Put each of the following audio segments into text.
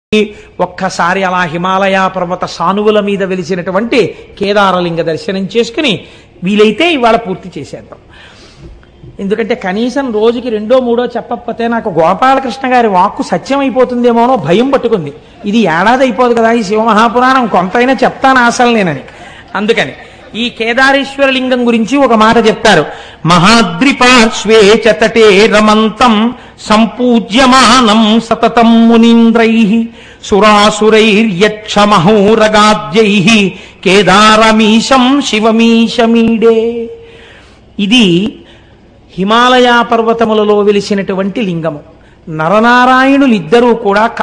ఒక్కసారి అలా హిమాలయ పర్వత సానువుల మీద వెలిసినటువంటి కేదారలింగ దర్శనం చేసుకుని వీలైతే ఇవాళ పూర్తి చేసేద్దాం ఎందుకంటే కనీసం రోజుకి రెండో మూడో చెప్పకపోతే నాకు గోపాలకృష్ణ గారి వాక్కు సత్యం అయిపోతుందేమోనో భయం పట్టుకుంది ఇది ఏడాది అయిపోదు కదా ఈ శివమహాపురాణం కొంతైనా చెప్తాను అసలు నేనని అందుకని ఈ కేదారేశ్వర లింగం గురించి ఒక మాట చెప్తారు మహాద్రి పార్శ్వే చతటే రమంతం సంపూజ్యమానం సతతం మునీంద్రై సురాసురైర్యక్ష మహోరగాద్యై కేదారమీశం శివమీశమీడే ఇది హిమాలయ పర్వతములలో వెలిసినటువంటి లింగము నరనారాయణులిద్దరూ కూడా క-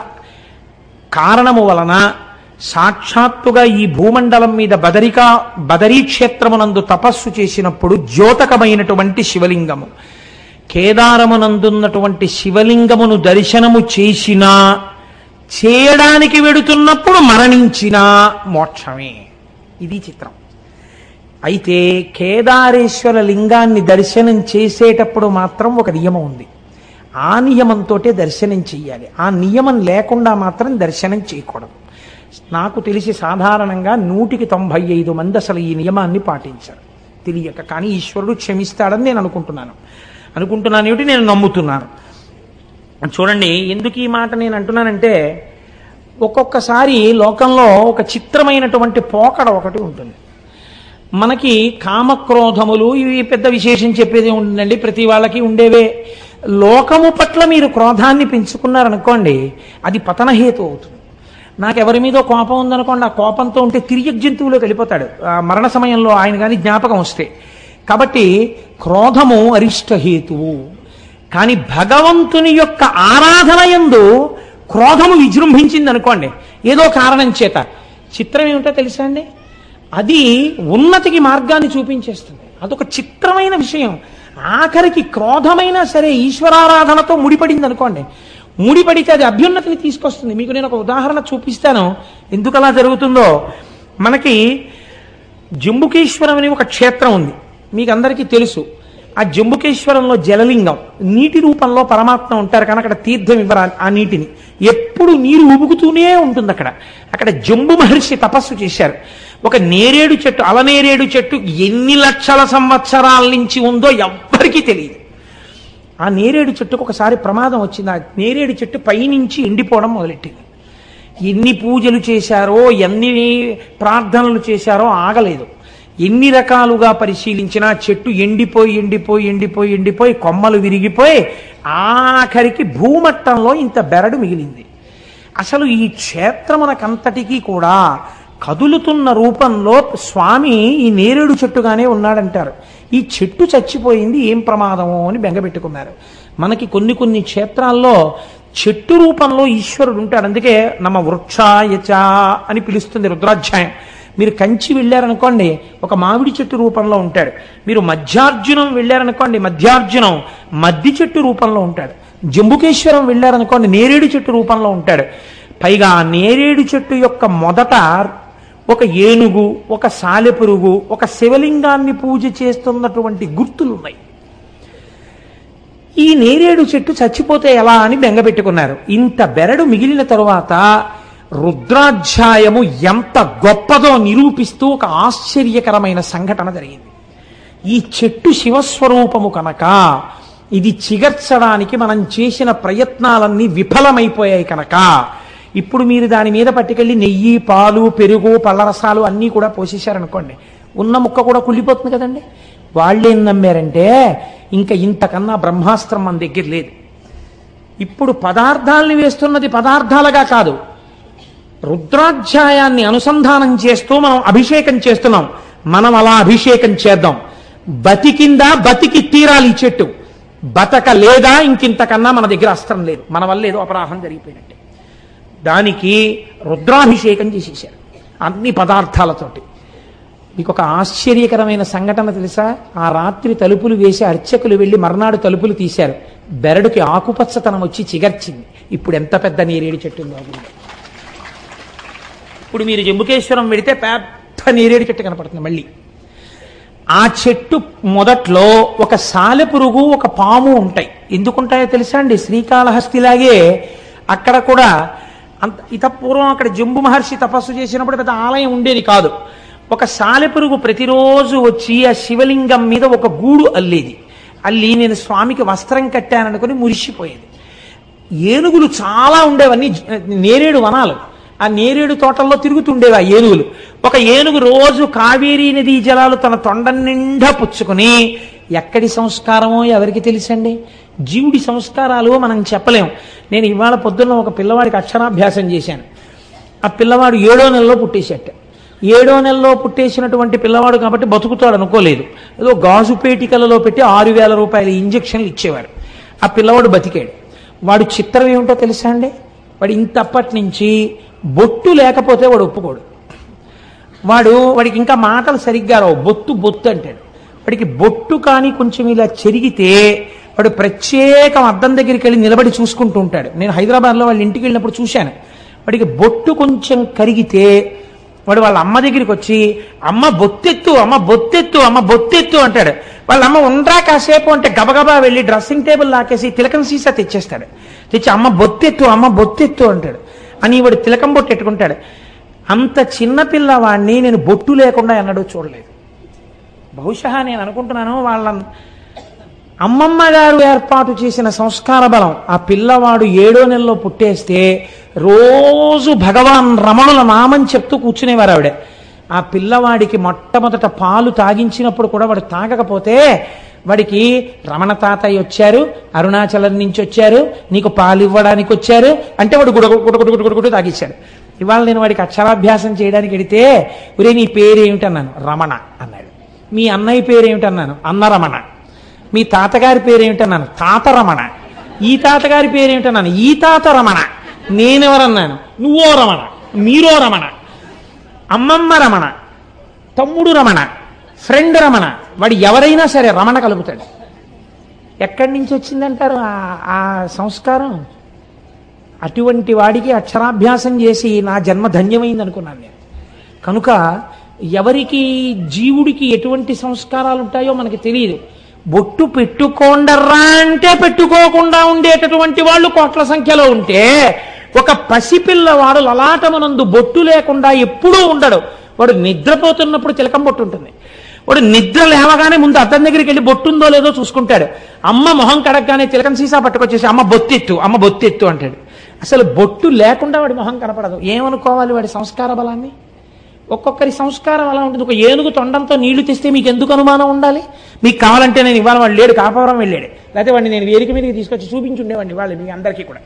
కారణము వలన సాక్షాత్తుగా ఈ భూమండలం మీద బదరికా బదరీ క్షేత్రమునందు తపస్సు చేసినప్పుడు ద్యోతకమైనటువంటి శివలింగము కేదారమునందున్నటువంటి శివలింగమును దర్శనము చేసినా చేయడానికి వెడుతున్నప్పుడు మరణించినా మోక్షమే ఇది చిత్రం అయితే కేదారేశ్వర లింగాన్ని దర్శనం చేసేటప్పుడు మాత్రం ఒక నియమం ఉంది ఆ నియమంతో దర్శనం చెయ్యాలి ఆ నియమం లేకుండా మాత్రం దర్శనం చేయకూడదు నాకు తెలిసి సాధారణంగా నూటికి తొంభై ఐదు మంది అసలు ఈ నియమాన్ని పాటించారు తెలియక కానీ ఈశ్వరుడు క్షమిస్తాడని నేను అనుకుంటున్నాను అనుకుంటున్నాను ఏమిటి నేను నమ్ముతున్నాను చూడండి ఎందుకు ఈ మాట నేను అంటున్నానంటే ఒక్కొక్కసారి లోకంలో ఒక చిత్రమైనటువంటి పోకడ ఒకటి ఉంటుంది మనకి కామక్రోధములు ఇవి పెద్ద విశేషం చెప్పేది ఉండండి ప్రతి వాళ్ళకి ఉండేవే లోకము పట్ల మీరు క్రోధాన్ని పెంచుకున్నారనుకోండి అది పతనహేతు అవుతుంది నాకు ఎవరి మీదో కోపం ఉందనుకోండి ఆ కోపంతో ఉంటే తిరిగి జంతువులోకి వెళ్ళిపోతాడు ఆ మరణ సమయంలో ఆయన కానీ జ్ఞాపకం వస్తే కాబట్టి క్రోధము అరిష్టహేతువు కానీ భగవంతుని యొక్క ఆరాధన యందు క్రోధము విజృంభించింది అనుకోండి ఏదో కారణం చేత చిత్రం ఏమిటో తెలుసా అండి అది ఉన్నతికి మార్గాన్ని చూపించేస్తుంది అదొక చిత్రమైన విషయం ఆఖరికి క్రోధమైనా సరే ఈశ్వరారాధనతో ముడిపడింది అనుకోండి ముడిపడితే అది అభ్యున్నతిని తీసుకొస్తుంది మీకు నేను ఒక ఉదాహరణ చూపిస్తాను ఎందుకు అలా జరుగుతుందో మనకి జంబుకేశ్వరం అని ఒక క్షేత్రం ఉంది మీకు అందరికీ తెలుసు ఆ జంబుకేశ్వరంలో జలలింగం నీటి రూపంలో పరమాత్మ ఉంటారు కానీ అక్కడ తీర్థం ఇవ్వరు ఆ- ఆ నీటిని ఎప్పుడు నీరు ఉబుకుతూనే ఉంటుంది అక్కడ అక్కడ జంబు మహర్షి తపస్సు చేశారు ఒక నేరేడు చెట్టు అలనేరేడు చెట్టు ఎన్ని లక్షల సంవత్సరాల నుంచి ఉందో ఎవ్వరికీ తెలియదు ఆ నేరేడు చెట్టుకు ఒకసారి ప్రమాదం వచ్చింది ఆ నేరేడు చెట్టు పైనుంచి ఎండిపోవడం మొదలెట్టింది ఎన్ని పూజలు చేశారో ఎన్ని ప్రార్థనలు చేశారో ఆగలేదు ఎన్ని రకాలుగా పరిశీలించినా చెట్టు ఎండిపోయి ఎండిపోయి ఎండిపోయి ఎండిపోయి కొమ్మలు విరిగిపోయి ఆఖరికి భూమట్టంలో ఇంత బెరడు మిగిలింది అసలు ఈ క్షేత్రమునకంతటికీ కూడా కదులుతున్న రూపంలో స్వామి ఈ నేరేడు చెట్టుగానే ఉన్నాడంటారు ఈ చెట్టు చచ్చిపోయింది ఏం ప్రమాదమో అని బెంగపెట్టుకున్నారు మనకి కొన్ని కొన్ని క్షేత్రాల్లో చెట్టు రూపంలో ఈశ్వరుడు ఉంటాడు అందుకే నమ వృక్షాయచ అని పిలుస్తుంది రుద్రాధ్యాయం మీరు కంచి వెళ్ళారనుకోండి ఒక మామిడి చెట్టు రూపంలో ఉంటాడు మీరు మధ్యార్జునం వెళ్ళారనుకోండి మధ్యార్జునం మద్ది చెట్టు రూపంలో ఉంటాడు జంబుకేశ్వరం వెళ్ళారనుకోండి నేరేడు చెట్టు రూపంలో ఉంటాడు పైగా ఆ నేరేడు చెట్టు యొక్క మొదట ఒక ఏనుగు ఒక సాలెపురుగు ఒక శివలింగాన్ని పూజ చేస్తున్నటువంటి గుర్తులు ఉన్నాయి ఈ నేరేడు చెట్టు చచ్చిపోతే ఎలా అని బెంగపెట్టుకున్నారు ఇంత బెరడు మిగిలిన తరువాత రుద్రాధ్యాయము ఎంత గొప్పదో నిరూపిస్తూ ఒక ఆశ్చర్యకరమైన సంఘటన జరిగింది ఈ చెట్టు శివస్వరూపము కనుక ఇది చిగర్చడానికి మనం చేసిన ప్రయత్నాలన్నీ విఫలమైపోయాయి కనుక ఇప్పుడు మీరు దాని మీద పట్టుకెళ్ళి నెయ్యి పాలు పెరుగు పళ్ళరసాలు అన్నీ కూడా పోసేశారనుకోండి ఉన్న ముక్క కూడా కుళ్ళిపోతుంది కదండి వాళ్ళేం నమ్మారంటే ఇంకా ఇంతకన్నా బ్రహ్మాస్త్రం మన దగ్గర లేదు ఇప్పుడు పదార్థాలని వేస్తున్నది పదార్థాలుగా కాదు రుద్రాధ్యాయాన్ని అనుసంధానం చేస్తూ మనం అభిషేకం చేస్తున్నాం మనం అలా అభిషేకం చేద్దాం బతికిందా బతికి తీరాలి ఈ చెట్టు బతక లేదా ఇంకింతకన్నా మన దగ్గర అస్త్రం లేదు మన వల్ల ఏదో అపరాధం జరిగిపోయినట్టే దానికి రుద్రాభిషేకం చేసేసారు అన్ని పదార్థాలతోటి మీకు ఒక ఆశ్చర్యకరమైన సంఘటన తెలుసా ఆ రాత్రి తలుపులు వేసి అర్చకులు వెళ్ళి మర్నాడు తలుపులు తీశారు బెరడుకి ఆకుపచ్చతనం వచ్చి చిగర్చింది ఇప్పుడు ఎంత పెద్ద నేరేడు చెట్టు ఉందో అందులో. ఇప్పుడు మీరు జంబుకేశ్వరం వెడితే పెద్ద నేరేడు చెట్టు కనపడుతుంది మళ్ళీ ఆ చెట్టు మొదట్లో ఒక సాలెపురుగు ఒక పాము ఉంటాయి ఎందుకుంటాయో తెలుసా అండి శ్రీకాళహస్తిలాగే అక్కడ కూడా అంత ఇతపూర్వం అక్కడ జంబు మహర్షి తపస్సు చేసినప్పుడు పెద్ద ఆలయం ఉండేది కాదు ఒక సాలెపురుగు ప్రతిరోజు వచ్చి ఆ శివలింగం మీద ఒక గూడు అల్లేది అల్లి నేను స్వామికి వస్త్రం కట్టాననుకుని మురిసిపోయేది ఏనుగులు చాలా ఉండేవన్నీ జ- నేరేడు వనాలు ఆ నేరేడు తోటల్లో తిరుగుతుండేవి ఆ ఏనుగులు ఒక ఏనుగు రోజు కావేరీ నదీ జలాలు తన తొండ నిండా పుచ్చుకుని ఎక్కడి సంస్కారమో ఎవరికి తెలుసండి జీవుడి సంస్కారాలు మనం చెప్పలేం నేను ఇవాళ పొద్దున్న ఒక పిల్లవాడికి అక్షరాభ్యాసం చేశాను ఆ పిల్లవాడు ఏడో నెలలో పుట్టేసేట ఏడో నెలలో పుట్టేసినటువంటి పిల్లవాడు కాబట్టి బతుకుతాడు అనుకోలేదు ఏదో గాజు పేటికలలో పెట్టి ఆరు వేల రూపాయల ఇంజక్షన్లు ఇచ్చేవారు ఆ పిల్లవాడు బతికాడు వాడు చిత్రం ఏమిటో తెలుసా అండి వాడు ఇంతప్పటి నుంచి బొట్టు లేకపోతే వాడు ఒప్పుకోడు వాడు వాడికి ఇంకా మాటలు సరిగ్గా రావు బొత్తు బొత్తు అంటాడు వాడికి బొట్టు కానీ కొంచెం ఇలా చెరిగితే వాడు ప్రత్యేకం అద్దం దగ్గరికి వెళ్ళి నిలబడి చూసుకుంటూ ఉంటాడు నేను హైదరాబాద్లో వాళ్ళ ఇంటికి వెళ్ళినప్పుడు చూశాను వాడికి బొట్టు కొంచెం కరిగితే వాడు వాళ్ళ అమ్మ దగ్గరికి వచ్చి అమ్మ బొత్తెత్తు అమ్మ బొత్తెత్తు అమ్మ బొత్తెత్తు అంటాడు వాళ్ళ అమ్మ ఉండ్రా కాసేపు అంటే గబగబా వెళ్ళి డ్రెస్సింగ్ టేబుల్ లాకేసి తిలకం సీసా తెచ్చేస్తాడు తెచ్చి అమ్మ బొత్తెత్తు అమ్మ బొత్తెత్తు అంటాడు అని వాడు తిలకం బొట్టు ఎట్టుకుంటాడు అంత చిన్న పిల్లవాడిని నేను బొట్టు లేకుండా ఎన్నడూ చూడలేదు బహుశా నేను అనుకుంటున్నాను వాళ్ళ అమ్మమ్మ గారు ఏర్పాటు చేసిన సంస్కార బలం ఆ పిల్లవాడు ఏడో నెలలో పుట్టేస్తే రోజు భగవాన్ రమణుల నామం చెప్తూ కూర్చునేవారు ఆవిడ ఆ పిల్లవాడికి మొట్టమొదట పాలు తాగించినప్పుడు కూడా వాడు తాగకపోతే వాడికి రమణ తాతయ్య వచ్చారు అరుణాచలం నుంచి వచ్చారు నీకు పాలు ఇవ్వడానికి వచ్చారు అంటే వాడు గుడ గుడ గుడ గుడ గుడ గుడ తాగిచ్చాడు ఇవాళ నేను వాడికి అక్షరాభ్యాసం చేయడానికి వెడితే ఒరే నీ పేరేమిటన్నాను రమణ అన్నాడు మీ అన్నయ్య పేరేమిటన్నాను అన్న రమణ మీ తాతగారి పేరేమిటన్నాను తాత రమణ ఈ తాతగారి పేరేమిటన్నాను ఈ తాత రమణ నేనెవరన్నాను నువ్వో రమణ మీరో రమణ అమ్మమ్మ రమణ తమ్ముడు రమణ ఫ్రెండ్ రమణ వాడు ఎవరైనా సరే రమణ కలుపుతాడు ఎక్కడి నుంచి వచ్చిందంటారు ఆ- ఆ సంస్కారం అటువంటి వాడికి అక్షరాభ్యాసం చేసి నా జన్మ ధన్యమైంది అనుకున్నాను నేను కనుక ఎవరికి జీవుడికి ఎటువంటి సంస్కారాలు ఉంటాయో మనకి తెలియదు బొట్టు పెట్టుకోండర్రా అంటే పెట్టుకోకుండా ఉండేటటువంటి వాళ్ళు కోట్ల సంఖ్యలో ఉంటే ఒక పసిపిల్లవాడు లలాటమునందు బొట్టు లేకుండా ఎప్పుడూ ఉండడు వాడు నిద్రపోతున్నప్పుడు తిలకం బొట్టు ఉంటుంది వాడు నిద్ర లేవగానే ముందు అద్దం దగ్గరికి వెళ్ళి బొట్టుందో లేదో చూసుకుంటాడు అమ్మ మొహం కడగగానే తిలకం సీసా పట్టుకొచ్చేసి అమ్మ బొత్తెత్తు అమ్మ బొత్తెత్తు అంటాడు అసలు బొట్టు లేకుండా వాడి మొహం కనపడదు ఏమనుకోవాలి వాడి సంస్కార బలాన్ని ఒక్కొక్కరి సంస్కారం అలా ఉంటుంది ఒక ఏనుగు తొండంతో నీళ్లు తెస్తే మీకు ఎందుకు అనుమానం ఉండాలి మీకు కావాలంటే నేను ఇవాళ వాడు లేడు కాపవరం వెళ్ళాడు లేకపోతే వాడిని నేను వేదిక మీదకి తీసుకొచ్చి చూపించుండేవాడిని వాళ్ళు మీ అందరికీ కూడా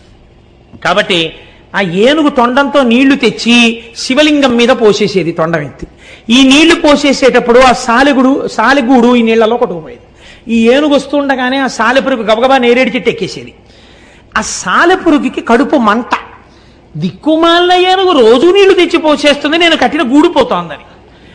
కాబట్టి ఆ ఏనుగు తొండంతో నీళ్లు తెచ్చి శివలింగం మీద పోసేసేది తొండం ఎత్తి ఈ నీళ్లు పోసేసేటప్పుడు ఆ సాలెగుడు సాలెగూడు ఈ నీళ్లలో కొట్టుకుపోయేది ఈ ఏనుగు వస్తుండగానే ఆ సాలెపురుగు గబగబా నేరేడు చెట్టు ఎక్కేసేది ఆ సాలెపురుగుకి కడుపు మంట దిక్కుమాలిన ఏనుగు రోజు నీళ్లు తెచ్చి పోసేస్తుంది నేను కట్టిన గూడు పోతోందని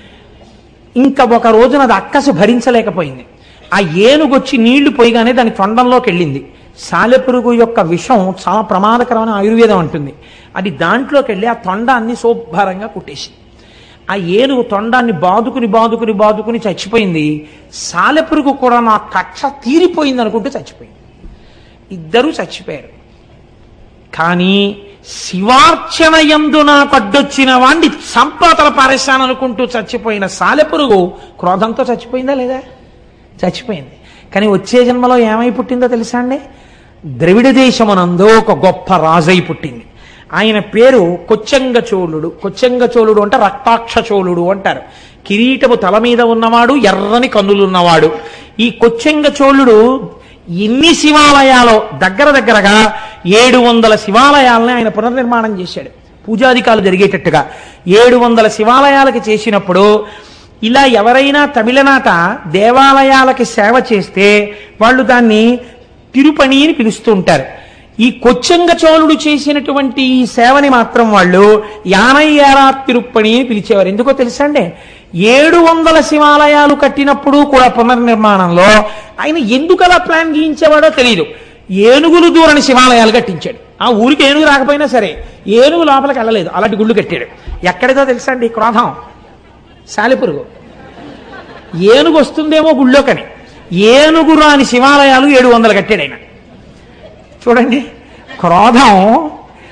ఇంకా ఒక రోజున అది అక్కసు భరించలేకపోయింది ఆ ఏనుగు వచ్చి నీళ్లు పోయిగానే దాని తొండంలోకి వెళ్ళింది సాలెపురుగు యొక్క విషం చాలా ప్రమాదకరమైన ఆయుర్వేదం అంటుంది అది దాంట్లోకి వెళ్ళి ఆ తొండాన్ని శోభారంగా కుట్టేసింది ఆ ఏనుగు తొండాన్ని బాదుకుని బాదుకుని బాదుకుని చచ్చిపోయింది సాలెపురుగు కూడా నా కక్ష తీరిపోయింది అనుకుంటూ చచ్చిపోయింది ఇద్దరూ చచ్చిపోయారు కానీ శివార్చన యందు నాకు అడ్డొచ్చిన వాణ్ణి సంపాతల పారేశాననుకుంటూ చచ్చిపోయిన సాలెపురుగు క్రోధంతో చచ్చిపోయిందా లేదా చచ్చిపోయింది కానీ వచ్చే జన్మలో ఏమై పుట్టిందో తెలుసా అండి ద్రవిడ దేశమునందు ఒక గొప్ప రాజై పుట్టింది ఆయన పేరు కొచ్చంగ చోళుడు కొచ్చంగ చోళుడు అంటే రక్తాక్ష చోళుడు అంటారు కిరీటము తల మీద ఉన్నవాడు ఎర్రని కన్నులున్నవాడు ఈ కొచ్చంగ చోళుడు ఎన్ని శివాలయాలో దగ్గర దగ్గరగా ఏడు వందల శివాలయాలని ఆయన పునర్నిర్మాణం చేశాడు పూజాధికాలు జరిగేటట్టుగా ఏడు వందల శివాలయాలకి చేసినప్పుడు ఇలా ఎవరైనా తమిళనాట దేవాలయాలకి సేవ చేస్తే వాళ్ళు దాన్ని తిరుపణి అని పిలుస్తూ ఉంటారు ఈ కొచ్చంగ చోళుడు చేసినటువంటి ఈ సేవని మాత్రం వాళ్ళు యానయ్యారా తిరుప్పణి అని పిలిచేవారు ఎందుకో తెలుసా అండి ఏడు వందల శివాలయాలు కట్టినప్పుడు కూడా పునర్నిర్మాణంలో ఆయన ఎందుకు అలా ప్లాన్ గీయించేవాడో తెలియదు ఏనుగులు దూరని శివాలయాలు కట్టించాడు ఆ ఊరికి ఏనుగు రాకపోయినా సరే ఏనుగు లోపలికి వెళ్ళలేదు అలాంటి గుళ్ళు కట్టాడు ఎక్కడిదో తెలుసా అండి ఈ క్రోధం సాలిపురుగు ఏనుగు వస్తుందేమో గుళ్ళోకని ఏనుగు రాని శివాలయాలు ఏడు వందలు కట్టాడు ఆయన చూడండి క్రోధం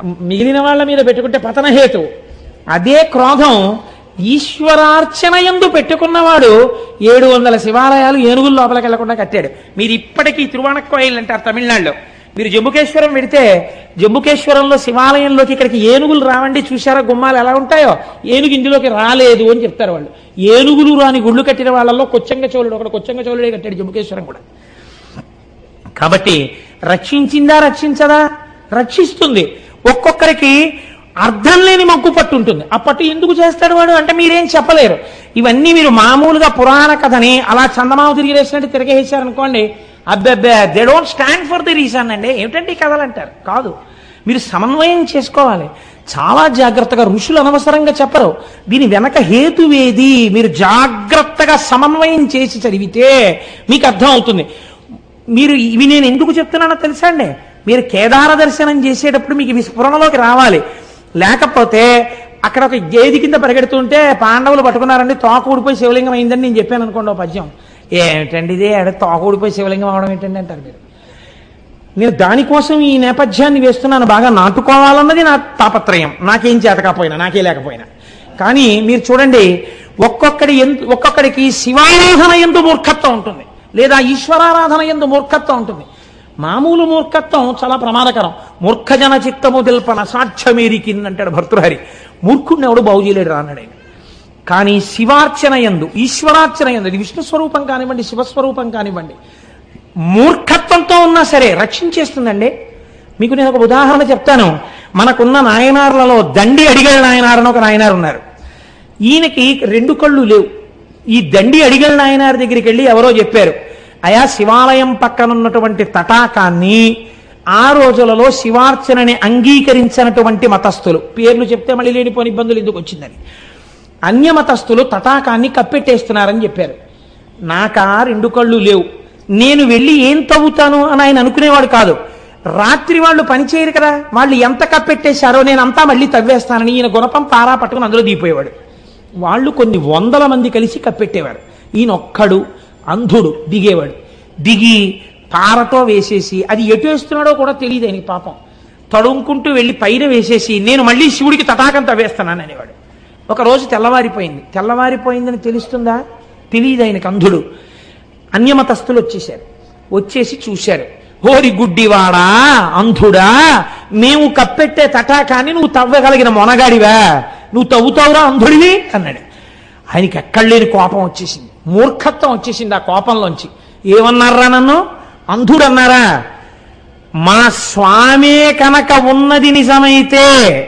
మిగిలిన వాళ్ళ మీద పెట్టుకుంటే పతనహేతు అదే క్రోధం ఈశ్వరార్చన ఎందు పెట్టుకున్నవాడు ఏడు వందల శివాలయాలు ఏనుగుల లోపలికి వెళ్లకుండా కట్టాడు మీరు ఇప్పటికీ తిరువాణక్కోయిల్ అంటారు తమిళనాడులో మీరు జంబుకేశ్వరం వెడితే జంబుకేశ్వరంలో శివాలయంలోకి ఇక్కడికి ఏనుగులు రావండి చూశారా గుమ్మాలు ఎలా ఉంటాయో ఏనుగు ఇందులోకి రాలేదు అని చెప్తారు వాళ్ళు ఏనుగులు రాని గుళ్ళు కట్టిన వాళ్ళలో కొచ్చంగ చోళుడు ఒకడు కొచ్చంగ చోళుడే కట్టాడు జంబుకేశ్వరం కూడా కాబట్టి రక్షించిందా రక్షించదా రక్షిస్తుంది ఒక్కొక్కరికి అర్థం లేని మగ్గు పట్టు ఉంటుంది ఆ పట్టు ఎందుకు చేస్తాడు వాడు అంటే మీరేం చెప్పలేరు ఇవన్నీ మీరు మామూలుగా పురాణ కథని అలా చందమామ తిరిగి వేసినట్టు తిరగేసారనుకోండి అబ్బెబ్బే they don't stand for the reason అండి ఏమిటంటే ఈ కథలు అంటారు కాదు మీరు సమన్వయం చేసుకోవాలి చాలా జాగ్రత్తగా ఋషులు అనవసరంగా చెప్పరు దీని వెనక హేతువేది మీరు జాగ్రత్తగా సమన్వయం చేసి చదివితే మీకు అర్థం అవుతుంది మీరు ఇవి నేను ఎందుకు చెప్తున్నానో తెలుసా అండి మీరు కేదార దర్శనం చేసేటప్పుడు మీకు ఇవి స్ఫురణలోకి రావాలి లేకపోతే అక్కడ ఒక గేది కింద పరిగెడుతుంటే పాండవులు పట్టుకున్నారండి తోక ఊడిపోయి శివలింగం అయిందని నేను చెప్పాను అనుకోండి ఒక పద్యం ఏమిటండి ఇదే ఆడ తోక ఊడిపోయి శివలింగం అవడం ఏంటండి అంటారు మీరు నేను దానికోసం ఈ నేపథ్యాన్ని వేస్తున్నాను బాగా నాటుకోవాలన్నది నా తాపత్రయం నాకేం చేత కాకపోయినా నాకే లేకపోయినా కానీ మీరు చూడండి ఒక్కొక్కడి ఎందు ఒక్కొక్కడికి శివారాధన ఎందు మూర్ఖత్వం ఉంటుంది లేదా ఈశ్వరారాధన ఎందు మూర్ఖత్వం ఉంటుంది మామూలు మూర్ఖత్వం చాలా ప్రమాదకరం మూర్ఖజన చిత్తము తెల్పన సాధ్యమేరికింది అంటాడు భర్తృహరి మూర్ఖుడిని ఎవడు బాగు చేయలేడు రా అన్నాడు ఆయన. కానీ శివార్చన ఎందు ఈశ్వరార్చన ఎందు ఇది విష్ణు స్వరూపం కానివ్వండి శివస్వరూపం కానివ్వండి మూర్ఖత్వంతో ఉన్నా సరే రక్షించేస్తుందండి మీకు నేను ఒక ఉదాహరణ చెప్తాను మనకున్న నాయనార్లలో దండి అడిగల నాయనార్ అని ఒక నాయనారు ఉన్నారు ఈయనకి రెండు కళ్ళు లేవు ఈ దండి అడిగల నాయనార్ దగ్గరికి వెళ్ళి ఎవరో చెప్పారు అయా శివాలయం పక్కనున్నటువంటి తటాకాన్ని ఆ రోజులలో శివార్చనని అంగీకరించినటువంటి మతస్థులు పేర్లు చెప్తే మళ్ళీ లేనిపోని ఇబ్బందులు ఎందుకు వచ్చిందని అన్యమతస్థులు తటాకాన్ని కప్పెట్టేస్తున్నారని చెప్పారు నాకా రెండు కళ్ళు లేవు నేను వెళ్ళి ఏం తవ్వుతాను అని ఆయన అనుకునేవాడు కాదు రాత్రి వాళ్ళు పనిచేయరు కదా వాళ్ళు ఎంత కప్పెట్టేశారో నేను అంతా మళ్ళీ తవ్వేస్తానని ఈయన గుణపం పారా పట్టుకుని అందులో దిగిపోయేవాడు వాళ్ళు కొన్ని వందల మంది కలిసి కప్పెట్టేవారు ఈయన ఒక్కడు అంధుడు దిగేవాడు దిగి పారతో వేసేసి అది ఎటు వేస్తున్నాడో కూడా తెలియదు ఆయనకి పాపం తడుముకుంటూ వెళ్ళి పైన వేసేసి నేను మళ్ళీ శివుడికి తటాకం తవ్వేస్తున్నాను అనేవాడు ఒక రోజు తెల్లవారిపోయింది తెల్లవారిపోయిందని తెలుస్తుందా తెలియదు ఆయనకు అంధుడు అన్యమతస్థులు వచ్చేశారు వచ్చేసి చూశారు హోరి గుడ్డివాడా అంధుడా మేము కప్పెట్టే తటాకాన్ని నువ్వు తవ్వగలిగిన మొనగాడివా నువ్వు తవ్వుతావురా అంధుడివి అన్నాడు ఆయనకి ఎక్కడ లేని కోపం వచ్చేసింది మూర్ఖత్వం వచ్చేసింది ఆ కోపంలోంచి ఏమన్నారా నన్ను అంధుడు అన్నారా మా స్వామే కనుక ఉన్నది నిజమైతే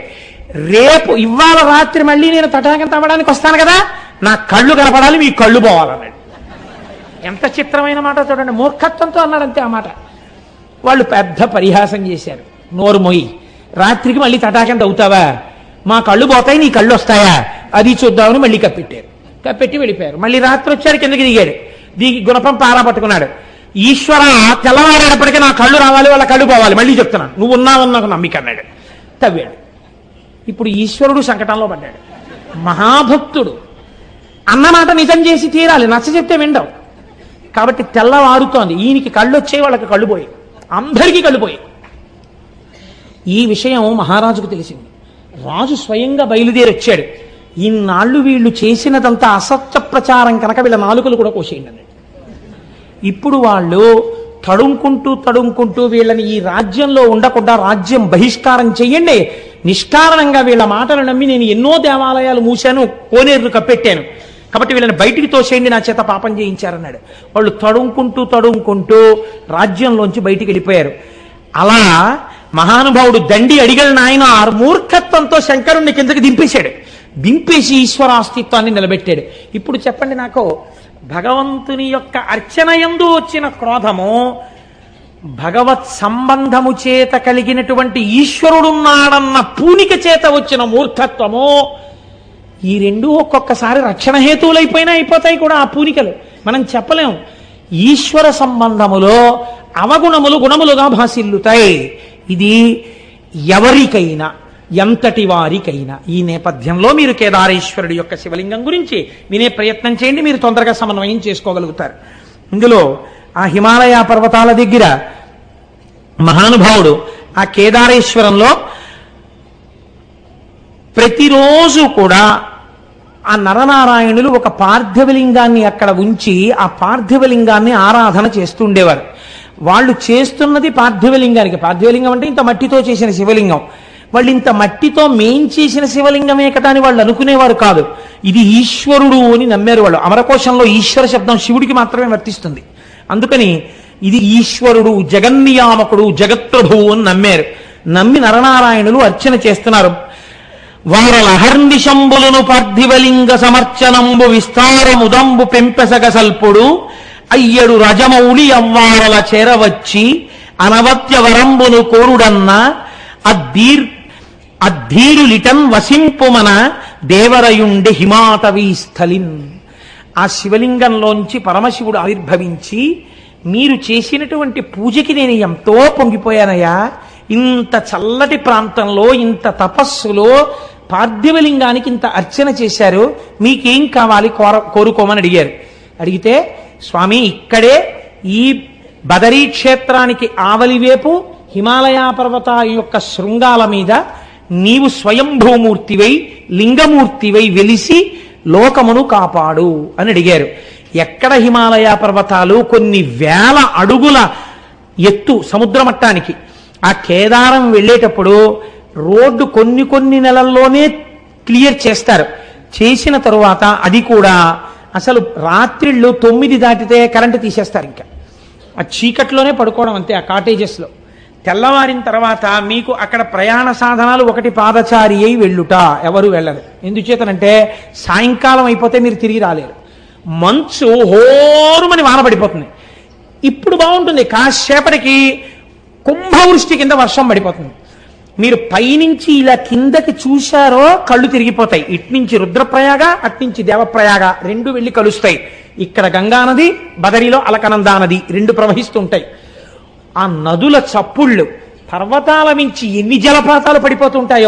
రేపు ఇవాళ రాత్రి మళ్ళీ నేను తటాకం తవ్వడానికి వస్తాను కదా నా కళ్ళు కనపడాలి మీ కళ్ళు పోవాలన్నాడు ఎంత చిత్రమైన మాట చూడండి మూర్ఖత్వంతో అన్నాడు అంతే ఆ మాట వాళ్ళు పెద్ద పరిహాసం చేశారు నోరు మొయ్యి రాత్రికి మళ్ళీ తటాకం తవ్వుతావా మా కళ్ళు పోతాయి నీ కళ్ళు వస్తాయా అది చూద్దామని మళ్ళీ కప్పెట్టారు కప్పెట్టి వెళ్ళిపోయారు మళ్ళీ రాత్రి వచ్చాడు కిందకి దిగాడు దిగి గుణపం పారా పట్టుకున్నాడు ఈశ్వర తెల్లవారేటప్పటికీ నా కళ్ళు రావాలి వాళ్ళ కళ్ళు పోవాలి మళ్ళీ చెప్తున్నాను నువ్వు ఉన్నావని నాకు నమ్మిక అన్నాడు తవ్వాడు ఇప్పుడు ఈశ్వరుడు సంకటంలో పడ్డాడు మహాభక్తుడు అన్నమాట నిజం చేసి తీరాలి నచ్చ చెప్తే విండవు కాబట్టి తెల్లవారుతోంది ఈయనకి కళ్ళు వచ్చాయి వాళ్ళకి కళ్ళు పోయి అందరికీ కళ్ళు పోయి ఈ విషయం మహారాజుకు తెలిసింది రాజు స్వయంగా బయలుదేరి వచ్చాడు ఇన్నాళ్ళు వీళ్ళు చేసినదంతా అసత్య ప్రచారం కనుక వీళ్ళ నాలుకలు కూడా కోసేయండి అన్నాడు ఇప్పుడు వాళ్ళు తడుముకుంటూ తడుముకుంటూ వీళ్ళని ఈ రాజ్యంలో ఉండకుండా రాజ్యం బహిష్కారం చెయ్యండి నిష్కారణంగా వీళ్ళ మాటలు నమ్మి నేను ఎన్నో దేవాలయాలు మూశాను కోనేరులు కప్పెట్టాను కాబట్టి వీళ్ళని బయటికి తోసేయండి నా చేత పాపం చేయించారన్నాడు వాళ్ళు తడుముకుంటూ తడుముకుంటూ రాజ్యంలోంచి బయటికి వెళ్ళిపోయారు అలా మహానుభావుడు దండి అడిగల నాయన ఆ మూర్ఖత్వంతో శంకరుణ్ణి కిందకి దింపేశాడు దింపేసి ఈశ్వర అస్తిత్వాన్ని నిలబెట్టాడు ఇప్పుడు చెప్పండి నాకు భగవంతుని యొక్క అర్చన యందు వచ్చిన క్రోధము భగవత్ సంబంధము చేత కలిగినటువంటి ఈశ్వరుడున్నాడన్న పూనిక చేత వచ్చిన మూర్ఖత్వము ఈ రెండు ఒక్కొక్కసారి రక్షణ హేతువులైపోయినా అయిపోతాయి కూడా ఆ పూనికలు మనం చెప్పలేం ఈశ్వర సంబంధములో అవగుణములు గుణములుగా భాసిల్లుతాయి ఇది ఎవరికైనా ఎంతటి వారికైనా ఈ నేపథ్యంలో మీరు కేదారేశ్వరుడి యొక్క శివలింగం గురించి వినే ప్రయత్నం చేయండి మీరు తొందరగా సమన్వయం చేసుకోగలుగుతారు ఇందులో ఆ హిమాలయ పర్వతాల దగ్గర మహానుభావుడు ఆ కేదారేశ్వరంలో ప్రతిరోజు కూడా ఆ నరనారాయణులు ఒక పార్థివలింగాన్ని అక్కడ ఉంచి ఆ పార్థివలింగాన్ని ఆరాధన చేస్తుండేవారు వాళ్ళు చేస్తున్నది పార్థివలింగానికి పార్థివలింగం అంటే ఇంత మట్టితో చేసిన శివలింగం వాళ్ళు ఇంత మట్టితో మేం చేసిన శివలింగమే కదా అని వాళ్ళు అనుకునేవారు కాదు ఇది ఈశ్వరుడు అని నమ్మారు వాళ్ళు అమరకోశంలో ఈశ్వర శబ్దం శివుడికి మాత్రమే వర్తిస్తుంది అందుకని ఇది ఈశ్వరుడు జగన్నియామకుడు జగత్ప్రభువు అని నమ్మారు నమ్మి నరనారాయణులు అర్చన చేస్తున్నారు వారల అహర్నిశంబులను పార్థివలింగ సమర్చనంబు విస్తారముదంబు పెంపెసగ సల్పుడు అయ్యడు రజమౌళి అవ్వారల చేరవచ్చి అనవత్య వరంబును కోరుడన్న అద్దీర్ అద్ధీరులిటన్ వసింపుమన దేవరయుండి హిమాటవీ స్థలిన్ ఆ శివలింగంలోంచి పరమశివుడు ఆవిర్భవించి మీరు చేసినటువంటి పూజకి నేను ఎంతో పొంగిపోయానయ్యా ఇంత చల్లటి ప్రాంతంలో ఇంత తపస్సులో పార్థివలింగానికి ఇంత అర్చన చేశారు మీకేం కావాలి కోర కోరుకోమని అడిగారు అడిగితే స్వామి ఇక్కడే ఈ బదరీ క్షేత్రానికి ఆవలివేపు హిమాలయ పర్వతాల యొక్క శృంగాల మీద నీవు స్వయంభూమూర్తివై లింగమూర్తివై వెలిసి లోకమును కాపాడు అని అడిగారు ఎక్కడ హిమాలయ పర్వతాలు కొన్ని వేల అడుగుల ఎత్తు సముద్ర మట్టానికి ఆ కేదారం వెళ్ళేటప్పుడు రోడ్డు కొన్ని కొన్ని నెలల్లోనే క్లియర్ చేస్తారు చేసిన తరువాత అది కూడా అసలు రాత్రిళ్ళు తొమ్మిది దాటితే కరెంటు తీసేస్తారు ఇంకా ఆ చీకట్లోనే పడుకోవడం అంతే ఆ కాటేజెస్లో తెల్లవారిన తర్వాత మీకు అక్కడ ప్రయాణ సాధనాలు ఒకటి పాదచారి అయి వెళ్ళుట ఎవరు వెళ్ళరు ఎందుచేతనంటే సాయంకాలం అయిపోతే మీరు తిరిగి రాలేరు మంచు హోరుమని వాన పడిపోతుంది ఇప్పుడు బాగుంటుంది కాసేపటికి కుంభవృష్టి కింద వర్షం పడిపోతుంది మీరు పైనుంచి ఇలా కిందకి చూశారో కళ్ళు తిరిగిపోతాయి ఇట్నుంచి రుద్రప్రయాగ అట్నుంచి దేవప్రయాగ రెండు వెళ్ళి కలుస్తాయి ఇక్కడ గంగా నది బదరిలో అలకనందా నది రెండు ప్రవహిస్తుంటాయి ఆ నదుల చప్పుళ్ళు పర్వతాల మించి ఎన్ని జలపాతాలు పడిపోతుంటాయో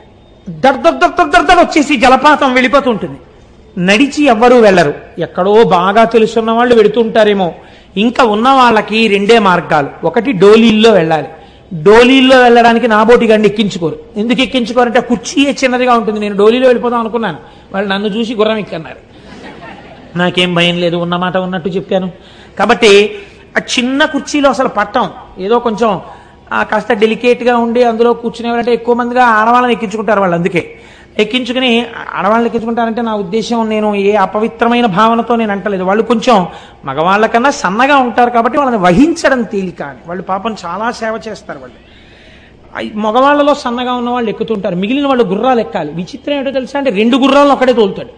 దర్దర్ వచ్చేసి జలపాతం వెళ్ళిపోతూ ఉంటుంది నడిచి ఎవ్వరూ వెళ్ళరు ఎక్కడో బాగా తెలుసున్న వాళ్ళు వెడుతుంటారేమో ఇంకా ఉన్న వాళ్ళకి రెండే మార్గాలు ఒకటి డోలీల్లో వెళ్ళాలి డోలీల్లో వెళ్ళడానికి నాబోటి గండి ఎక్కించుకోరు ఎందుకు ఎక్కించుకోరంటే ఆ కుర్చీయే చిన్నదిగా ఉంటుంది నేను డోలీలో వెళ్ళిపోదాం అనుకున్నాను వాళ్ళు నన్ను చూసి గుర్రం ఎక్కన్నారు నాకేం భయం లేదు ఉన్నమాట ఉన్నట్టు చెప్పాను కాబట్టి ఆ చిన్న కుర్చీలో అసలు పట్టం ఏదో కొంచెం ఆ కాస్త డెలికేట్గా ఉండి అందులో కూర్చునేవారంటే ఎక్కువ మందిగా ఆడవాళ్ళని ఎక్కించుకుంటారు వాళ్ళు అందుకే ఎక్కించుకుని ఆడవాళ్ళని ఎక్కించుకుంటారంటే నా ఉద్దేశం నేను ఏ అపవిత్రమైన భావనతో నేను అంటలేదు వాళ్ళు కొంచెం మగవాళ్ళ కన్నా సన్నగా ఉంటారు కాబట్టి వాళ్ళని వహించడం తేలిక అని వాళ్ళు పాపం చాలా సేవ చేస్తారు వాళ్ళు ఐ- మగవాళ్ళలో సన్నగా ఉన్న వాళ్ళు ఎక్కుతుంటారు మిగిలిన వాళ్ళు గుర్రాలు ఎక్కాలి విచిత్రం ఏంటో తెలుసా అంటే రెండు గుర్రాలను ఒకడే తోలుతాడు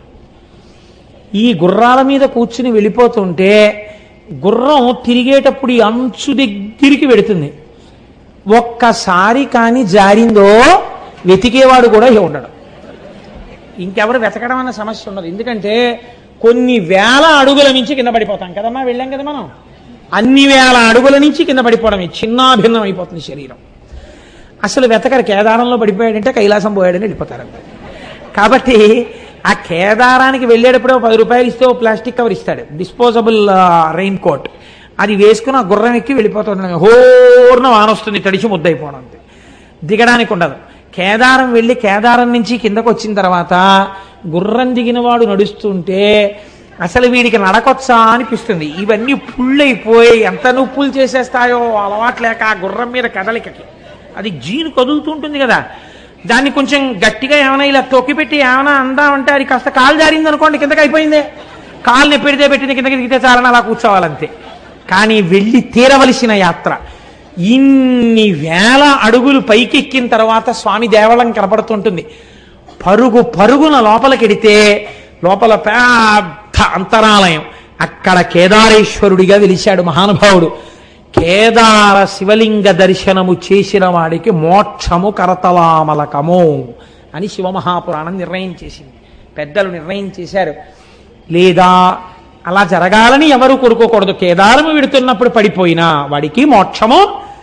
ఈ గుర్రాల మీద కూర్చుని వెళ్ళిపోతుంటే గుర్రం తిరిగేటప్పుడు ఈ అంచు దగ్గరికి వెడుతుంది ఒక్కసారి కానీ జారిందో వెతికేవాడు కూడా ఇక ఉండడు ఇంకెవరు వెతకడం అన్న సమస్య ఉండదు ఎందుకంటే కొన్ని వేల అడుగుల నుంచి కింద పడిపోతాం కదమ్మా వెళ్ళాం కదా మనం అన్ని వేల అడుగుల నుంచి కింద పడిపోవడమే చిన్నాభిన్నం అయిపోతుంది శరీరం అసలు వెతకరు కేదారంలో పడిపోయాడంటే కైలాసం పోయాడని వెళ్ళిపోతారు కాబట్టి ఆ కేదారానికి వెళ్ళేటప్పుడు ఓ పది రూపాయలు ఇస్తే ఓ ప్లాస్టిక్ కవర్ ఇస్తాడు డిస్పోజబుల్ రెయిన్ కోట్ అది వేసుకుని ఆ గుర్రం ఎక్కి వెళ్ళిపోతుంది హోర్న వాన వస్తుంది తడిచి ముద్దయిపోవడం అంతే దిగడానికి ఉండదు కేదారం వెళ్ళి కేదారం నుంచి కిందకు వచ్చిన తర్వాత గుర్రం దిగిన వాడు నడుస్తుంటే అసలు వీడికి నడకొచ్చా అనిపిస్తుంది ఇవన్నీ పుళ్ళైపోయి ఎంత నొప్పులు చేసేస్తాయో అలవాట్లేక ఆ గుర్రం మీద కదలికకి అది జీను కదులుతుంటుంది కదా దాన్ని కొంచెం గట్టిగా ఏమైనా ఇలా తొక్కిపెట్టి ఏమైనా అందామంటే అది కాస్త కాలు జారింది అనుకోండి కిందకి అయిపోయిందే కాలుని పెడితే పెట్టింది కిందకి దిగితే చాలని అలా కూర్చోవాలంతే కానీ వెళ్ళి తీరవలసిన యాత్ర ఇన్ని వేల అడుగులు పైకెక్కిన తర్వాత స్వామి దేవళం కనపడుతుంటుంది పరుగు పరుగున లోపలికెడితే లోపల పెద్ద అంతరాలయం అక్కడ కేదారేశ్వరుడిగా వెలిశాడు మహానుభావుడు కేదార శివలింగ దర్శనము చేసిన వాడికి మోక్షము కరతలామలకము అని శివమహాపురాణం నిర్ణయం చేసింది పెద్దలు నిర్ణయం చేశారు లేదా అలా జరగాలని ఎవరు కోరుకోకూడదు కేదారము విడుతున్నప్పుడు పడిపోయినా వాడికి మోక్షము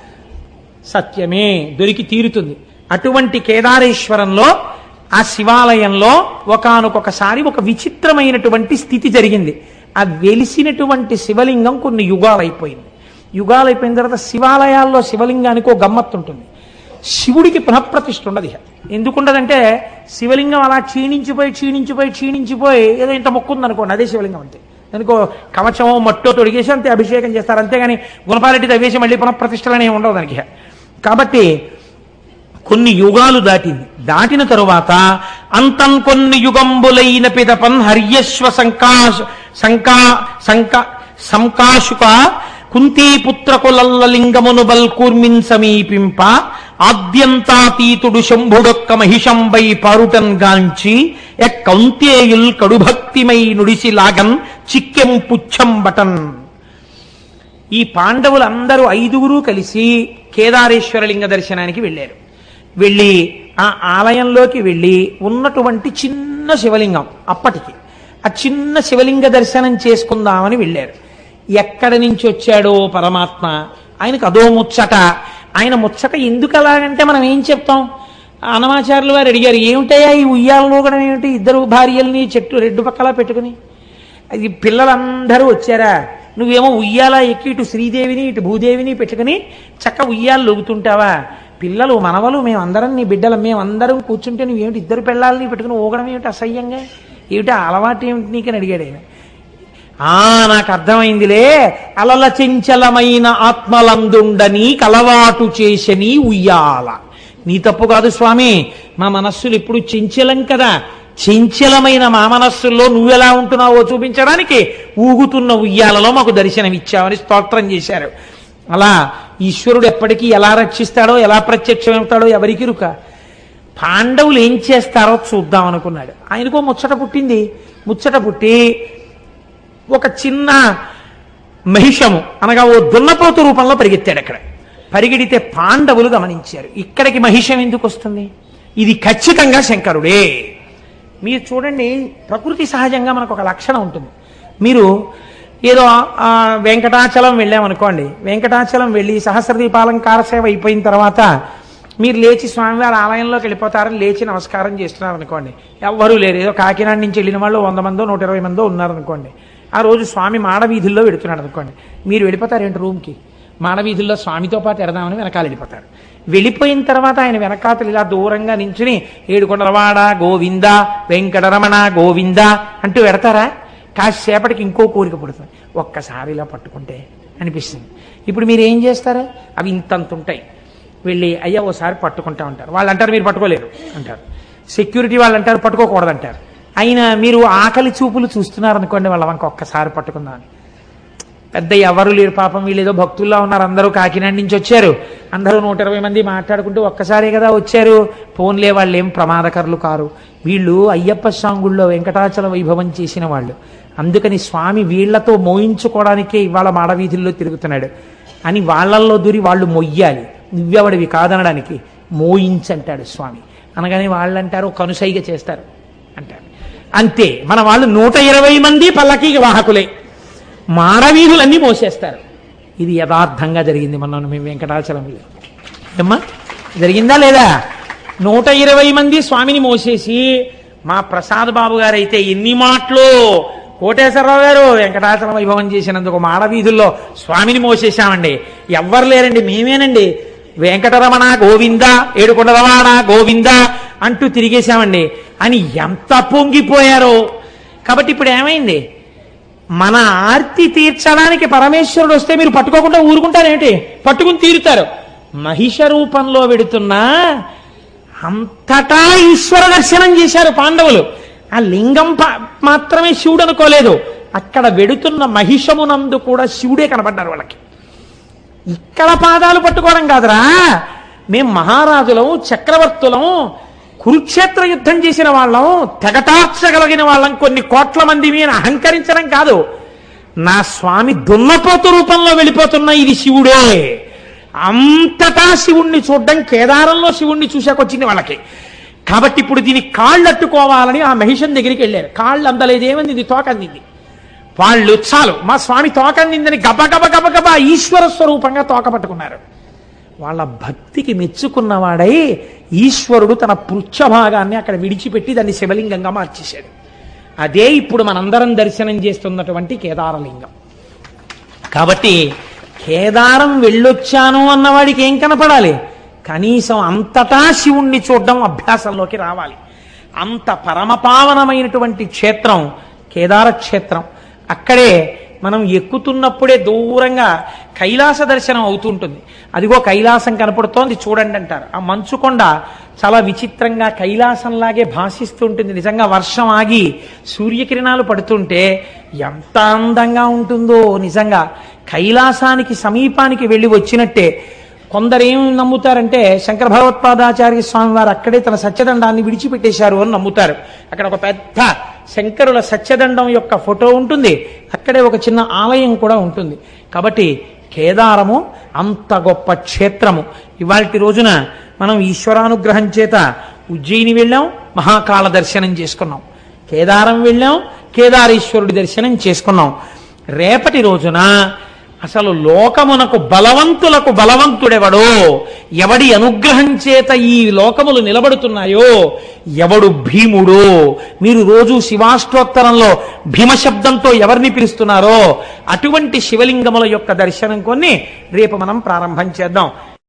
సత్యమే దొరికి తీరుతుంది అటువంటి కేదారేశ్వరంలో ఆ శివాలయంలో ఒకానొకొకసారి ఒక విచిత్రమైనటువంటి స్థితి జరిగింది ఆ వెలిసినటువంటి శివలింగం కొన్ని యుగాలు అయిపోయింది యుగాలు అయిపోయిన తర్వాత శివాలయాల్లో శివలింగానికి ఒక గమ్మత్తు ఉంటుంది శివుడికి పునఃప్రతిష్ఠ ఉండదు ఇక ఎందుకుండదంటే శివలింగం అలా క్షీణించిపోయి క్షీణించిపోయి క్షీణించిపోయి ఏదో ఇంత మొక్కు ఉందనుకోండి అదే శివలింగం అంతే దానికో కవచమో మట్టో తొడిగేసి అంతే అభిషేకం చేస్తారు అంతేగాని గుణపాలెట్టి తవ్వేసి మళ్ళీ పునఃప్రతిష్టలనే ఉండవు దానికి ఇక. కాబట్టి కొన్ని యుగాలు దాటింది దాటిన తరువాత అంతం కొన్ని యుగంబులైన పిదపన్ హర్యశ్వ సంకాశ సంకా సంకా సంకాశుక కుంతీపుత్రకులల్ల లింగమును బల్కూర్మిన్ సమీపింప ఆద్యంతాతీతుడు శంభుడొక్క మహిషంబై పారుటన్ గాంచి ఎక్కౌంతేయుల్ కడుభక్తిమై నుడిసి లాగన్ చిక్కెం పుచ్చం బటన్ ఈ పాండవులందరూ ఐదుగురు కలిసి కేదారేశ్వరలింగ దర్శనానికి వెళ్ళారు వెళ్ళి ఆ ఆలయంలోకి వెళ్ళి ఉన్నటువంటి చిన్న శివలింగం అప్పటికి ఆ చిన్న శివలింగ దర్శనం చేసుకుందామని వెళ్ళారు ఎక్కడి నుంచి వచ్చాడో పరమాత్మ ఆయనకు అదో ముచ్చట ఆయన ముచ్చట ఎందుకు అలాగంటే మనం ఏం చెప్తాం అనమాచార్యులు వారు అడిగారు ఏమిటయ్యా ఈ ఉయ్యాలలో కూడా ఏమిటి ఇద్దరు భార్యల్ని చెట్టు రెడ్డు పక్కలా పెట్టుకుని అది పిల్లలందరూ వచ్చారా నువ్వేమో ఉయ్యాల ఎక్కి ఇటు శ్రీదేవిని ఇటు భూదేవిని పెట్టుకుని చక్క ఉయ్యాలు లొగుతుంటావా పిల్లలు మనవలు మేమందరం నీ బిడ్డలు మేమందరం కూర్చుంటే నువ్వేమిటి ఇద్దరు పిల్లల్ని పెట్టుకుని ఊగడం ఏమిటి అసహ్యంగా ఏమిటి ఆ అలవాటు ఏమిటి నీకని అడిగాడు ఆయన ఆ నాకు అర్థమైందిలే అలల చెంచలమైన ఆత్మలందుండని కలవాటు చేసని ఉయ్యాల నీ తప్పు కాదు స్వామి మా మనస్సులు ఇప్పుడు చెంచలం కదా చెంచలమైన మా మనస్సుల్లో నువ్వెలా ఉంటున్నావో చూపించడానికి ఊగుతున్న ఉయ్యాలలో మాకు దర్శనమిచ్చావని స్తోత్రం చేశారు అలా ఈశ్వరుడు ఎప్పటికీ ఎలా రక్షిస్తాడో ఎలా ప్రత్యక్షమవుతాడో ఎవరికి రుక పాండవులు ఏం చేస్తారో చూద్దాం అనుకున్నాడు ఆయనకో ముచ్చట పుట్టింది ముచ్చట పుట్టి ఒక చిన్న మహిషము అనగా ఓ దున్నపోతు రూపంలో పరిగెత్తాడు అక్కడ పరిగెడితే పాండవులు గమనించారు ఇక్కడికి మహిషం ఎందుకు వస్తుంది ఇది ఖచ్చితంగా శంకరుడే మీరు చూడండి ప్రకృతి సహజంగా మనకు ఒక లక్షణం ఉంటుంది మీరు ఏదో ఆ, వెంకటాచలం వెళ్ళామనుకోండి వెంకటాచలం వెళ్ళి సహస్రదీపాలంకార సేవ అయిపోయిన తర్వాత మీరు లేచి స్వామివారి ఆలయంలోకి వెళ్ళిపోతారని లేచి నమస్కారం చేస్తున్నారు అనుకోండి ఎవ్వరూ లేరు ఏదో కాకినాడ నుంచి వెళ్ళిన వాళ్ళు వంద మందో నూట ఇరవై మందో ఉన్నారనుకోండి ఆ రోజు స్వామి మాడవీధుల్లో వెడుతున్నాడు అనుకోండి మీరు వెళ్ళిపోతారేంటి రూమ్కి మాడవీధుల్లో స్వామితో పాటు ఎడదామని వెనకాల వెళ్ళిపోతారు వెళ్ళిపోయిన తర్వాత ఆయన వెనకాతలు ఇలా దూరంగా నించుని ఏడుకొండలవాడ గోవింద వెంకటరమణ గోవింద అంటూ పెడతారా కాసేపటికి ఇంకో కోరిక పుడుతుంది ఒక్కసారి ఇలా పట్టుకుంటే అనిపిస్తుంది ఇప్పుడు మీరు ఏం చేస్తారు అవి ఇంతంత ఉంటాయి వెళ్ళి అయ్యా ఓసారి పట్టుకుంటా ఉంటారు వాళ్ళు అంటారు మీరు పట్టుకోలేరు అంటారు సెక్యూరిటీ వాళ్ళు అంటారు పట్టుకోకూడదు అంటారు అయినా మీరు ఆకలి చూపులు చూస్తున్నారు అనుకోండి వాళ్ళ వంక ఒక్కసారి పట్టుకుందామని పెద్ద ఎవరు లేరు పాపం వీళ్ళు ఏదో భక్తుల్లో ఉన్నారు అందరూ కాకినాడ నుంచి వచ్చారు అందరూ నూట ఇరవై మంది మాట్లాడుకుంటూ ఒక్కసారే కదా వచ్చారు ఫోన్లే వాళ్ళు ఏం ప్రమాదకరులు కారు వీళ్ళు అయ్యప్ప స్వాంగుల్లో వెంకటాచల వైభవం చేసిన వాళ్ళు అందుకని స్వామి వీళ్లతో మోయించుకోవడానికే ఇవాళ మాడవీధుల్లో తిరుగుతున్నాడు అని వాళ్ళల్లో దూరి వాళ్ళు మొయ్యాలి నువ్వెవడివి కాదనడానికి మోయించంటాడు స్వామి అనగానే వాళ్ళు అంటారు కనుసైగ చేస్తారు అంటారు అంతే మన వాళ్ళు నూట ఇరవై మంది పల్లకీకి వాహకులే మాడవీధులన్నీ మోసేస్తారు ఇది యథార్థంగా జరిగింది మొన్న మేము వెంకటాచలంలో ఏమ్మా జరిగిందా లేదా నూట ఇరవై మంది స్వామిని మోసేసి మా ప్రసాద్ బాబు గారు అయితే ఎన్ని మాటలు కోటేశ్వరరావు గారు వెంకటాచలం వైభవం చేసినందుకు మాడవీధుల్లో స్వామిని మోసేశామండి ఎవ్వరు లేరండి మేమేనండి వెంకటరమణ గోవింద ఏడుకొండరవాణ గోవింద అంటూ తిరిగేశామండి అని ఎంత పొంగిపోయారో కాబట్టి ఇప్పుడు ఏమైంది మన ఆర్తి తీర్చడానికి పరమేశ్వరుడు వస్తే మీరు పట్టుకోకుండా ఊరుకుంటారేమిటి పట్టుకుని తీరుతారు మహిష రూపంలో వెడుతున్నా అంతటా ఈశ్వర దర్శనం చేశారు పాండవులు ఆ లింగం ప- మాత్రమే శివుడు అనుకోలేదు అక్కడ వెడుతున్న మహిషమునందు కూడా శివుడే కనబడ్డారు వాళ్ళకి ఇక్కడ పాదాలు పట్టుకోవడం కాదురా మేం మహారాజులం చక్రవర్తులం కురుక్షేత్ర యుద్ధం చేసిన వాళ్ళం తెగటార్చగలిగిన వాళ్ళం కొన్ని కోట్ల మంది మీద అహంకరించడం కాదు నా స్వామి దున్నపోతు రూపంలో వెళ్ళిపోతున్న ఇది శివుడే అంతటా శివుణ్ణి చూడడం కేదారంలో శివుణ్ణి చూశాకొచ్చింది వాళ్ళకి కాబట్టి ఇప్పుడు దీని కాళ్ళు అట్టుకోవాలని ఆ మహిషన్ దగ్గరికి వెళ్ళారు కాళ్ళు అందలేదు ఏమంది ఇది తోక అందింది వాళ్ళు చాలు మా స్వామి తోక అందిందని గబ గబ గబ గబ ఈశ్వర స్వరూపంగా తోక పట్టుకున్నారు వాళ్ళ భక్తికి మెచ్చుకున్నవాడై ఈశ్వరుడు తన పృచ్ఛ భాగాన్ని అక్కడ విడిచిపెట్టి దాన్ని శివలింగంగా మార్చేశాడు అదే ఇప్పుడు మనందరం దర్శనం చేస్తున్నటువంటి కేదారలింగం కాబట్టి కేదారం వెళ్ళొచ్చాను అన్నవాడికి ఏం కనపడాలి కనీసం అంతటా శివుణ్ణి చూడడం అభ్యాసంలోకి రావాలి అంత పరమపావనమైనటువంటి క్షేత్రం కేదార క్షేత్రం అక్కడే మనం ఎక్కుతున్నప్పుడే దూరంగా కైలాస దర్శనం అవుతుంటుంది అదిగో కైలాసం కనపడుతోంది చూడండి అంటారు ఆ మంచుకొండ చాలా విచిత్రంగా కైలాసంలాగే భాషిస్తూ ఉంటుంది నిజంగా వర్షం ఆగి సూర్యకిరణాలు పడుతుంటే ఎంత అందంగా ఉంటుందో నిజంగా కైలాసానికి సమీపానికి వెళ్ళి వచ్చినట్టే కొందరు ఏం నమ్ముతారంటే శంకర భగవత్పాదాచార్య స్వామి వారు అక్కడే తన సత్యదండాన్ని విడిచిపెట్టేశారు అని నమ్ముతారు అక్కడ ఒక పెద్ద శంకరుల సత్యదండం యొక్క ఫోటో ఉంటుంది అక్కడే ఒక చిన్న ఆలయం కూడా ఉంటుంది కాబట్టి కేదారము అంత గొప్ప క్షేత్రము ఇవాళ రోజున మనం ఈశ్వరానుగ్రహం చేత ఉజ్జయిని వెళ్ళాం మహాకాల దర్శనం చేసుకున్నాం కేదారం వెళ్ళాం కేదారేశ్వరుడి దర్శనం చేసుకున్నాం రేపటి రోజున అసలు లోకమునకు బలవంతులకు బలవంతుడెవడో ఎవడి అనుగ్రహం చేత ఈ లోకములు నిలబడుతున్నాయో ఎవడు భీముడో మీరు రోజు శివాష్టోత్తరంలో భీమశబ్దంతో ఎవరిని పిలుస్తున్నారో అటువంటి శివలింగముల యొక్క దర్శనం కొన్ని రేపు మనం ప్రారంభం చేద్దాం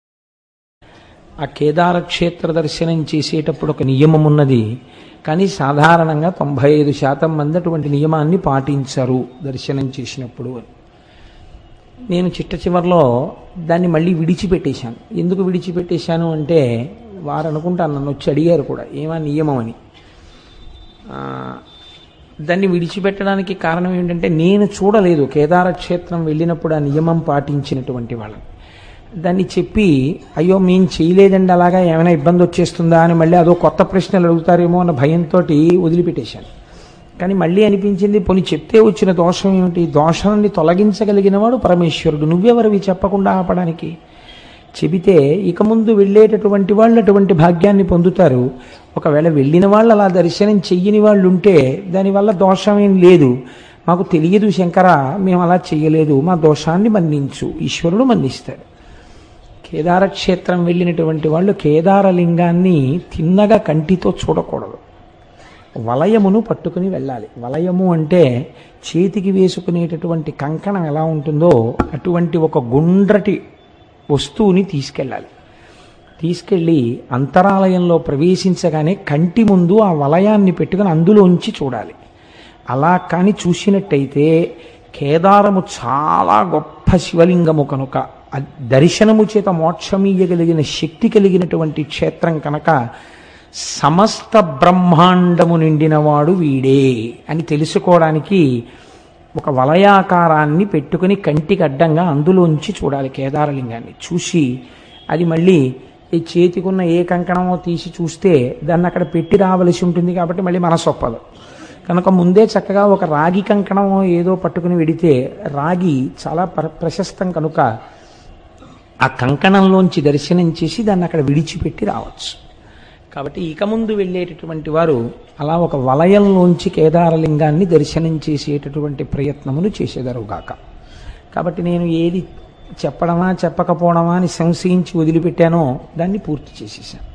ఆ కేదార క్షేత్ర దర్శనం చేసేటప్పుడు ఒక నియమం ఉన్నది కానీ సాధారణంగా తొంభై ఐదు శాతం మంది అటువంటి నియమాన్ని పాటించరు దర్శనం చేసినప్పుడు అని నేను చిట్ట చివరిలో దాన్ని మళ్ళీ విడిచిపెట్టేశాను ఎందుకు విడిచిపెట్టేశాను అంటే వారు అనుకుంటాను నన్ను వచ్చి అడిగారు కూడా ఏమా నియమం అని ఆ, దాన్ని విడిచిపెట్టడానికి కారణం ఏంటంటే నేను చూడలేదు కేదార క్షేత్రం వెళ్ళినప్పుడు ఆ నియమం పాటించినటువంటి వాళ్ళని దాన్ని చెప్పి అయ్యో మేము చేయలేదండి అలాగా ఏమైనా ఇబ్బంది వచ్చేస్తుందా అని మళ్ళీ అదో కొత్త ప్రశ్నలు అడుగుతారేమో అన్న భయంతో వదిలిపెట్టేశాను కానీ మళ్ళీ అనిపించింది పోనీ చెప్తే వచ్చిన దోషం ఏమిటి దోషాన్ని తొలగించగలిగిన వాడు పరమేశ్వరుడు నువ్వెవరివి చెప్పకుండా ఆపడానికి చెబితే ఇక ముందు వెళ్ళేటటువంటి వాళ్ళు అటువంటి భాగ్యాన్ని పొందుతారు ఒకవేళ వెళ్ళిన వాళ్ళు అలా దర్శనం చెయ్యని వాళ్ళు ఉంటే దానివల్ల దోషం ఏం లేదు మాకు తెలియదు శంకర మేము అలా చెయ్యలేదు మా దోషాన్ని మన్నించు ఈశ్వరుడు మన్నిస్తాడు కేదార క్షేత్రం వెళ్ళినటువంటి వాళ్ళు కేదారలింగాన్ని తిన్నగా కంటితో చూడకూడదు వలయమును పట్టుకుని వెళ్ళాలి వలయము అంటే చేతికి వేసుకునేటటువంటి కంకణం ఎలా ఉంటుందో అటువంటి ఒక గుండ్రటి వస్తువుని తీసుకెళ్ళాలి తీసుకెళ్ళి అంతరాలయంలో ప్రవేశించగానే కంటి ముందు ఆ వలయాన్ని పెట్టుకుని అందులోంచి చూడాలి అలా కానీ చూసినట్టయితే కేదారము చాలా గొప్ప శివలింగము కనుక ఆ దర్శనము చేత మోక్షమీయగలిగిన శక్తి కలిగినటువంటి క్షేత్రం కనుక సమస్త బ్రహ్మాండము నిండినవాడు వీడే అని తెలుసుకోవడానికి ఒక వలయాకారాన్ని పెట్టుకుని కంటికి అడ్డంగా అందులోంచి చూడాలి కేదారలింగాన్ని చూసి అది మళ్ళీ ఈ చేతికున్న ఏ కంకణమో తీసి చూస్తే దాన్ని అక్కడ పెట్టి రావలసి ఉంటుంది కాబట్టి మళ్ళీ మనసు ఒప్పదు కనుక ముందే చక్కగా ఒక రాగి కంకణమో ఏదో పట్టుకుని వెడితే రాగి చాలా ప్ర ప్రశస్తం కనుక ఆ కంకణంలోంచి దర్శనం చేసి దాన్ని అక్కడ విడిచిపెట్టి రావచ్చు కాబట్టి ఇక ముందు వెళ్ళేటటువంటి వారు అలా ఒక వలయంలోంచి కేదారలింగాన్ని దర్శనం చేసేటటువంటి ప్రయత్నమును చేసేదరుగాక కాబట్టి నేను ఏది చెప్పడమా చెప్పకపోవడమా అని సంశయించి వదిలిపెట్టానో దాన్ని పూర్తి చేసేసాను